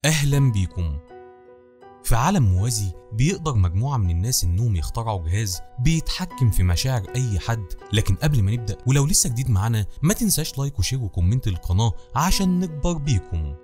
أهلا بيكم في عالم موازي بيقدر مجموعة من الناس إنهم يخترعوا جهاز بيتحكم في مشاعر أي حد لكن قبل ما نبدأ ولو لسه جديد معانا ما تنساش لايك وشير وكومنت للقناة عشان نكبر بيكم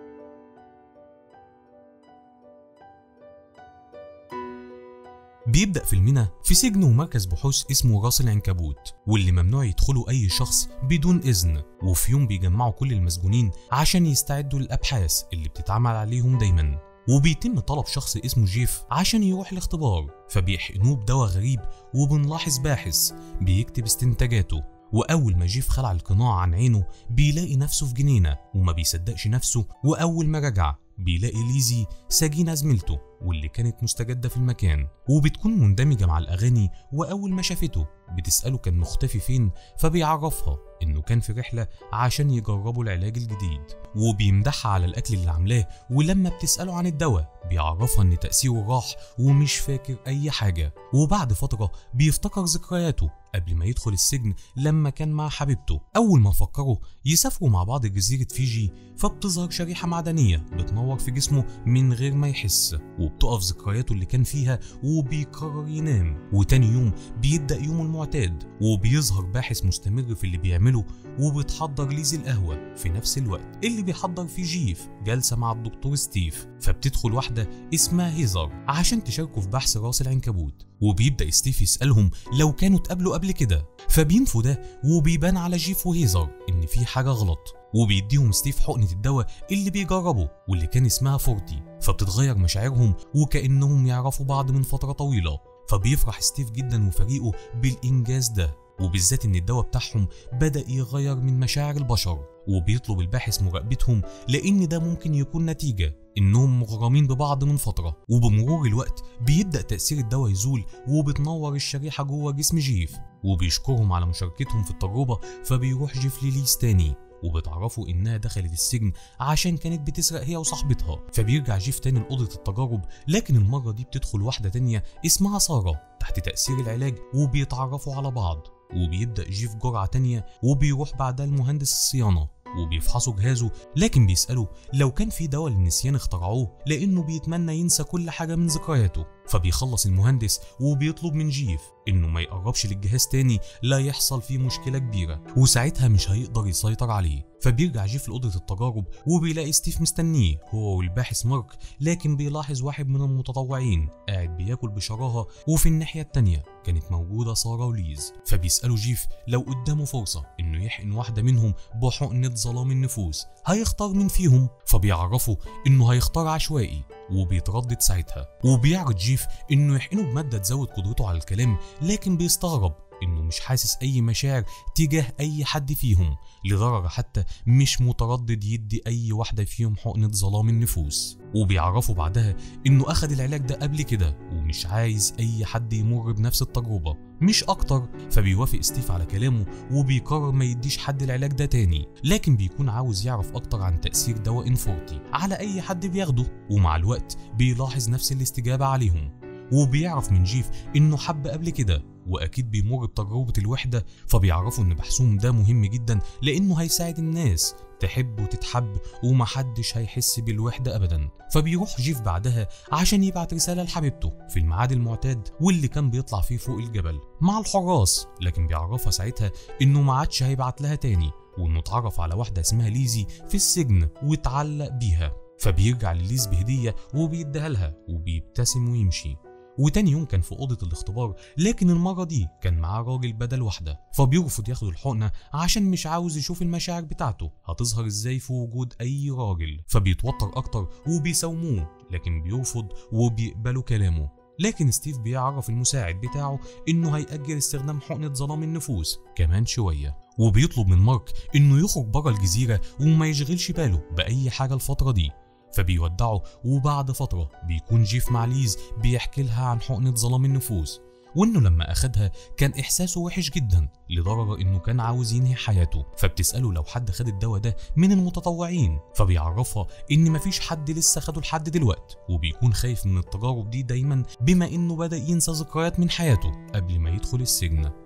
بيبدأ فيلمنا في سجن ومركز بحوث اسمه راس العنكبوت واللي ممنوع يدخله أي شخص بدون إذن وفي يوم بيجمعوا كل المسجونين عشان يستعدوا للأبحاث اللي بتتعمل عليهم دايما وبيتم طلب شخص اسمه جيف عشان يروح الاختبار فبيحقنوه بدواء غريب وبنلاحظ باحث بيكتب استنتاجاته وأول ما جيف خلع القناع عن عينه بيلاقي نفسه في جنينة وما بيصدقش نفسه وأول ما رجع بيلاقي ليزي سجينة زميلته واللي كانت مستجدة في المكان وبتكون مندمجة مع الأغاني وأول ما شافته بتسأله كان مختفي فين فبيعرفها إنه كان في رحلة عشان يجربوا العلاج الجديد وبيمدحها على الأكل اللي عاملاه ولما بتسأله عن الدواء بيعرفها إن تأثيره راح ومش فاكر أي حاجة وبعد فترة بيفتكر ذكرياته قبل ما يدخل السجن لما كان مع حبيبته أول ما فكروا يسافروا مع بعض جزيرة فيجي فبتظهر شريحة معدنية بتنور في جسمه من غير ما يحس وبتقف ذكرياته اللي كان فيها وبيقرر ينام وتاني يوم بيبدأ يومه المعتاد وبيظهر باحث مستمر في اللي بيعمله وبتحضر ليزي القهوة في نفس الوقت اللي بيحضر فيه جيف جالسة مع الدكتور ستيف فبتدخل واحدة اسمها هيزر عشان تشاركوا في بحث راس العنكبوت وبيبدأ ستيف يسألهم لو كانوا اتقابلوا قبل كده فبينفوا ده وبيبان على جيف وهيزر إن في حاجة غلط وبيديهم ستيف حقنة الدواء اللي بيجربه واللي كان اسمها فورتي فبتتغير مشاعرهم وكأنهم يعرفوا بعض من فترة طويلة فبيفرح ستيف جدا وفريقه بالإنجاز ده وبالذات إن الدواء بتاعهم بدأ يغير من مشاعر البشر وبيطلب الباحث مراقبتهم لأن ده ممكن يكون نتيجة إنهم مغرمين ببعض من فترة وبمرور الوقت بيبدأ تأثير الدواء يزول وبتنور الشريحة جوه جسم جيف وبيشكرهم على مشاركتهم في التجربة فبيروح جيف لليس تاني وبتعرفوا انها دخلت السجن عشان كانت بتسرق هي وصاحبتها فبيرجع جيف تاني لأوضة التجارب لكن المرة دي بتدخل واحدة تانية اسمها سارة تحت تأثير العلاج وبيتعرفوا على بعض وبيبدأ جيف جرعة تانية وبيروح بعدها لمهندس الصيانة وبيفحصوا جهازه لكن بيسألوا لو كان في دواء للنسيان اخترعوه لأنه بيتمنى ينسى كل حاجة من ذكرياته فبيخلص المهندس وبيطلب من جيف انه ما يقربش للجهاز تاني لا يحصل فيه مشكلة كبيرة وساعتها مش هيقدر يسيطر عليه فبيرجع جيف لأوضة التجارب وبيلاقي ستيف مستنيه هو والباحث مارك لكن بيلاحظ واحد من المتطوعين قاعد بياكل بشراهة وفي الناحية التانية كانت موجودة سارة وليز فبيسألوا جيف لو قدامه فرصة انه يحقن واحدة منهم بحقنة ظلام النفوس هيختار مين فيهم فبيعرفوا انه هيختار عشوائي وبيتردد ساعتها وبيعرض جيف انه يحقنه بماده تزود قدرته على الكلام لكن بيستغرب انه مش حاسس اي مشاعر تجاه اي حد فيهم لدرجه حتى مش متردد يدي اي واحده فيهم حقنه ظلام النفوس وبيعرفوا بعدها انه اخد العلاج ده قبل كده ومش عايز اي حد يمر بنفس التجربه مش اكتر فبيوافق ستيف على كلامه وبيقرر ما يديش حد العلاج ده تاني لكن بيكون عاوز يعرف اكتر عن تاثير دواء انفورتي على اي حد بياخده ومع الوقت بيلاحظ نفس الاستجابه عليهم وبيعرف من جيف انه حب قبل كده واكيد بيمر بتجربه الوحده فبيعرفوا ان بحثهم ده مهم جدا لانه هيساعد الناس تحب وتتحب ومحدش هيحس بالوحدة أبدا فبيروح جيف بعدها عشان يبعت رسالة لحبيبته في الميعاد المعتاد واللي كان بيطلع فيه فوق الجبل مع الحراس لكن بيعرفها ساعتها إنه ما عادش هيبعت لها تاني وإنه اتعرف على واحدة اسمها ليزي في السجن واتعلق بيها فبيرجع لليز بهدية وبيديها لها وبيبتسم ويمشي وتاني يوم كان في أوضة الاختبار لكن المرة دي كان معاه راجل بدل واحدة فبيرفض ياخد الحقنة عشان مش عاوز يشوف المشاعر بتاعته هتظهر ازاي في وجود أي راجل فبيتوتر أكتر وبيساوموه لكن بيرفض وبيقبلوا كلامه لكن ستيف بيعرف المساعد بتاعه انه هيأجل استخدام حقنة ظلام النفوس كمان شوية وبيطلب من مارك انه يخرج بره الجزيرة وما يشغلش باله بأي حاجة الفترة دي فبيودعه وبعد فترة بيكون جيف مع ليز بيحكي لها عن حقنة ظلام النفوس وانه لما اخدها كان احساسه وحش جدا لدرجه انه كان عاوز ينهي حياته فبتساله لو حد خد الدواء ده من المتطوعين فبيعرفها ان مفيش حد لسه خده لحد دلوقتي وبيكون خايف من التجارب دي دايما بما انه بدا ينسى ذكريات من حياته قبل ما يدخل السجن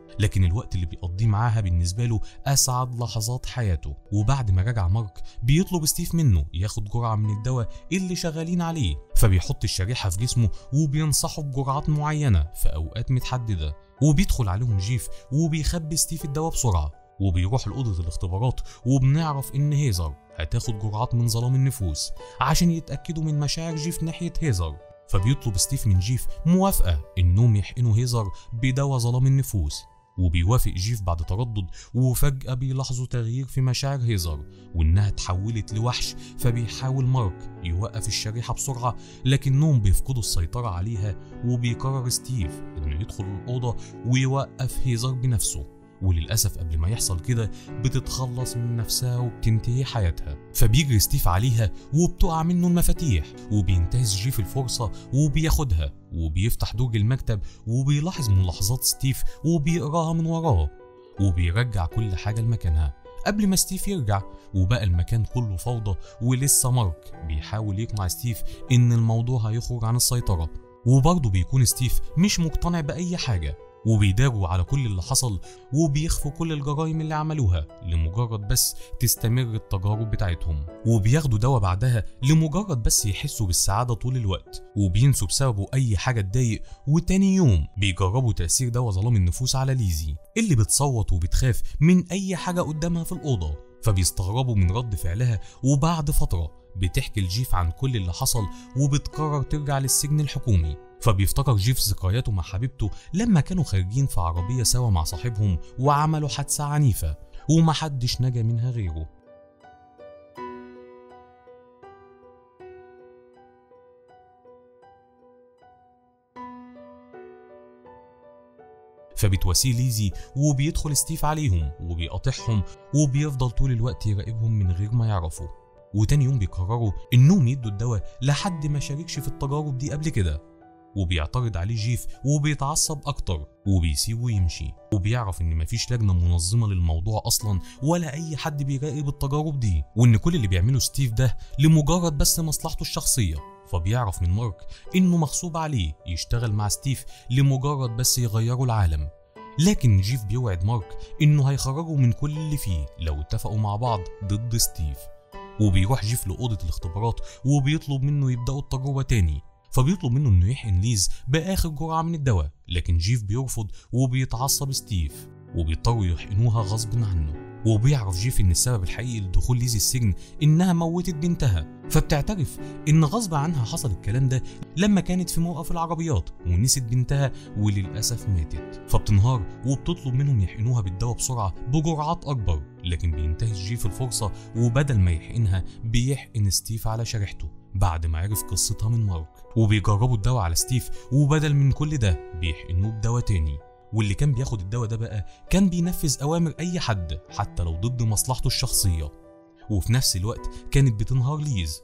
لكن الوقت اللي بيقضيه معاها بالنسبة له أسعد لحظات حياته وبعد ما رجع مارك بيطلب ستيف منه ياخد جرعة من الدواء اللي شغالين عليه فبيحط الشريحة في جسمه وبينصحه بجرعات معينة في أوقات متحددة وبيدخل عليهم جيف وبيخبي ستيف الدواء بسرعة وبيروح لأوضة الاختبارات وبنعرف إن هيزر هتاخد جرعات من ظلام النفوس عشان يتأكدوا من مشاعر جيف ناحية هيزر فبيطلب ستيف من جيف موافقة إنهم يحقنوا هيزر بدواء ظلام النفوس وبيوافق جيف بعد تردد وفجأة بيلاحظوا تغيير في مشاعر هيزر وإنها اتحولت لوحش فبيحاول مارك يوقف الشريحة بسرعة لكنهم بيفقدوا السيطرة عليها وبيقرر ستيف إنه يدخل الأوضة ويوقف هيزر بنفسه وللأسف قبل ما يحصل كده بتتخلص من نفسها وبتنتهي حياتها فبيجري ستيف عليها وبتقع منه المفاتيح وبينتهز جيف الفرصة وبياخدها وبيفتح درج المكتب وبيلاحظ ملاحظات ستيف وبيقراها من وراه وبيرجع كل حاجة لمكانها قبل ما ستيف يرجع وبقى المكان كله فوضى ولسه مارك بيحاول يقنع ستيف ان الموضوع هيخرج عن السيطرة وبرضه بيكون ستيف مش مقتنع بأي حاجة وبيداروا على كل اللي حصل وبيخفوا كل الجرائم اللي عملوها لمجرد بس تستمر التجارب بتاعتهم وبياخدوا دواء بعدها لمجرد بس يحسوا بالسعادة طول الوقت وبينسوا بسببه أي حاجة تضايق وتاني يوم بيجربوا تأثير دواء ظلام النفوس على ليزي اللي بتصوت وبتخاف من أي حاجة قدامها في الأوضة فبيستغربوا من رد فعلها وبعد فترة بتحكي لجيف عن كل اللي حصل وبتقرر ترجع للسجن الحكومي فبيفتكر جيف ذكرياته مع حبيبته لما كانوا خارجين في عربية سوا مع صاحبهم وعملوا حادثة عنيفة ومحدش نجا منها غيره فبتواسيه ليزي وبيدخل ستيف عليهم وبيقاطعهم وبيفضل طول الوقت يراقبهم من غير ما يعرفوا وتاني يوم بيقرروا انهم يدوا الدواء لحد ما شاركش في التجارب دي قبل كده وبيعترض عليه جيف وبيتعصب اكتر وبيسيبه يمشي وبيعرف ان مفيش لجنه منظمه للموضوع اصلا ولا اي حد بيراقب التجارب دي وان كل اللي بيعمله ستيف ده لمجرد بس مصلحته الشخصيه فبيعرف من مارك انه مغصوب عليه يشتغل مع ستيف لمجرد بس يغيروا العالم لكن جيف بيوعد مارك انه هيخرجه من كل اللي فيه لو اتفقوا مع بعض ضد ستيف وبيروح جيف لأوضة الاختبارات وبيطلب منه يبدأوا التجربة تاني فبيطلب منه انه يحقن ليز باخر جرعه من الدواء لكن جيف بيرفض وبيتعصب ستيف وبيضطروا يحقنوها غصب عنه وبيعرف جيف ان السبب الحقيقي لدخول ليزي السجن انها موتت بنتها فبتعترف ان غصب عنها حصل الكلام ده لما كانت في موقف العربيات ونسيت بنتها وللاسف ماتت فبتنهار وبتطلب منهم يحقنوها بالدواء بسرعه بجرعات اكبر لكن بينتهز جيف الفرصه وبدل ما يحقنها بيحقن ستيف على شريحته بعد ما عرف قصتها من مارك وبيجربوا الدواء على ستيف وبدل من كل ده بيحقنوه بدواء تاني واللي كان بياخد الدواء ده بقى كان بينفذ أوامر أي حد حتى لو ضد مصلحته الشخصية وفي نفس الوقت كانت بتنهار ليز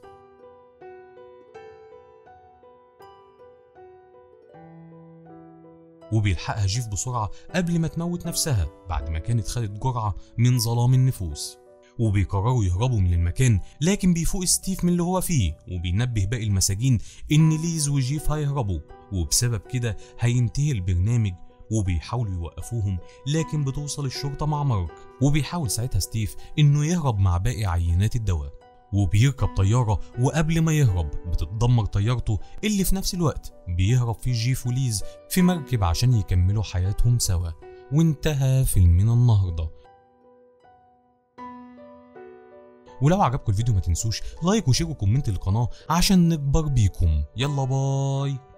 وبيلحقها جيف بسرعة قبل ما تموت نفسها بعد ما كانت خدت جرعة من ظلام النفوس وبيقرروا يهربوا من المكان لكن بيفوق ستيف من اللي هو فيه وبينبه باقي المساجين ان ليز وجيف هيهربوا وبسبب كده هينتهي البرنامج وبيحاولوا يوقفوهم لكن بتوصل الشرطة مع مارك وبيحاول ساعتها ستيف انه يهرب مع باقي عينات الدواء وبيركب طيارة وقبل ما يهرب بتتدمر طيارته اللي في نفس الوقت بيهرب فيه جيف وليز في مركب عشان يكملوا حياتهم سوا وانتهى فيلمنا النهارده ولو عجبكم الفيديو ما تنسوش لايك وشير وكومنت القناة عشان نكبر بيكم يلا باي